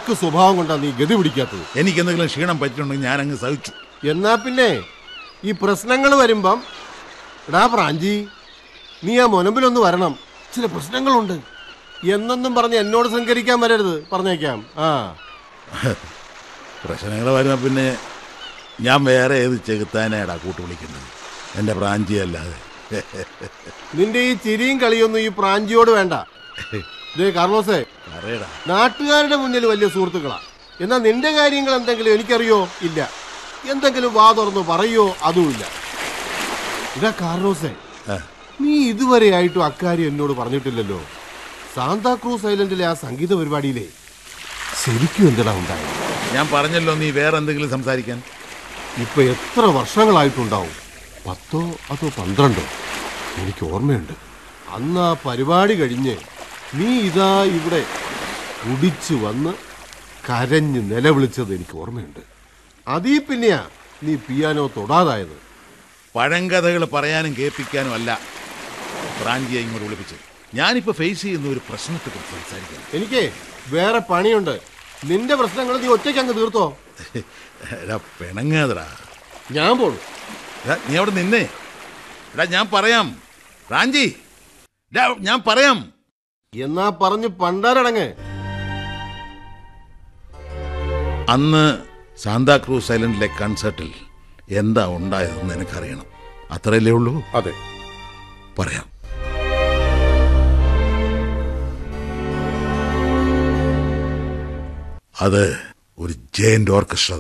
ഉരുക്ക് സ്വഭാവം കൊണ്ടാ നീ ഗതി പിടിക്കാത്തത് എനിക്ക് എന്തെങ്കിലും ക്ഷീണം പറ്റിയിട്ടുണ്ടെങ്കിൽ ഞാൻ അങ്ങ് സഹിച്ചു എന്നാ പിന്നെ ഈ പ്രശ്നങ്ങൾ വരുമ്പം എടാ പ്രാഞ്ചി നീ ആ മുനമ്പിലൊന്ന് വരണം ചില പ്രശ്നങ്ങളുണ്ട് എന്നൊന്നും പറഞ്ഞ് എന്നോട് സഹകരിക്കാൻ വരരുത് പറഞ്ഞേക്കാം ആ പ്രശ്നങ്ങൾ വരുമ്പോൾ പിന്നെ ഞാൻ വേറെ ഏത് ചെകുത്താനാടാ കൂട്ട് വിളിക്കുന്നത് എൻ്റെ പ്രാഞ്ചി അല്ലാതെ നിന്റെ ഈ ചിരിയും കളിയൊന്നും ഈ പ്രാഞ്ചിയോട് വേണ്ട ദേ കാർലോസേ പറയടാ നാട്ടുകാരുടെ മുന്നിൽ വലിയ സുഹൃത്തുക്കളാ എന്നാ നിന്റെ കാര്യങ്ങൾ എന്തെങ്കിലും എനിക്കറിയോ ഇല്ല എന്തെങ്കിലും വാ തുറന്നു പറയോ അതുമില്ല ഇതാ കാർലോസേ ആ, നീ ഇതുവരെയായിട്ടും അക്കാര്യം എന്നോട് പറഞ്ഞിട്ടില്ലല്ലോ സാന്താക്രൂസ് ഐലൻഡിലെ ആ സംഗീത പരിപാടിയിലെ ശരിക്കും എന്തിനാ ഉണ്ടായത് ഞാൻ പറഞ്ഞല്ലോ നീ വേറെ എന്തെങ്കിലും സംസാരിക്കാൻ ഇപ്പൊ എത്ര വർഷങ്ങളായിട്ടുണ്ടാവും പത്തോ അതോ പന്ത്രണ്ടോ എനിക്ക് ഓർമ്മയുണ്ട് അന്ന് ആ പരിപാടി കഴിഞ്ഞ് നീ ഇതാ ഇവിടെ കുടിച്ചു വന്ന് കരഞ്ഞ് നിലവിളിച്ചത് എനിക്ക് ഓർമ്മയുണ്ട് അതീ പിന്നെയാ നീ പിയാനോ തൊടാതായത് പഴങ്കഥകൾ പറയാനും കേൾപ്പിക്കാനും അല്ല പ്രാഞ്ചിയെ ഇങ്ങോട്ട് വിളിപ്പിച്ചത് ഞാനിപ്പോൾ ഫേസ് ചെയ്യുന്ന ഒരു പ്രശ്നത്തെക്കുറിച്ച് സംസാരിക്കാൻ എനിക്ക് വേറെ പണിയുണ്ട് നിന്റെ പ്രശ്നങ്ങൾ നീ ഒറ്റയ്ക്ക് അങ്ങ് തീർത്തോ എടാ പിണങ്ങാതടാ ഞാൻ പോണു എടാ, നീ അവിടെ നിന്നേ എടാ ഞാൻ പറയാം റാഞ്ചി എടാ, ഞാൻ പറയാം എന്നാ പറഞ്ഞ് പണ്ടാരടങ്ങ് അന്ന് സാന്താക്രൂസ് ഐലൻഡിലെ കൺസേർട്ടിൽ എന്താ ഉണ്ടായതെന്ന് എനിക്കറിയണം അത്രയല്ലേ ഉള്ളൂ അതെ പറയാം അത് ഒരു ജയന്റ് ഓർക്കസ്ട്ര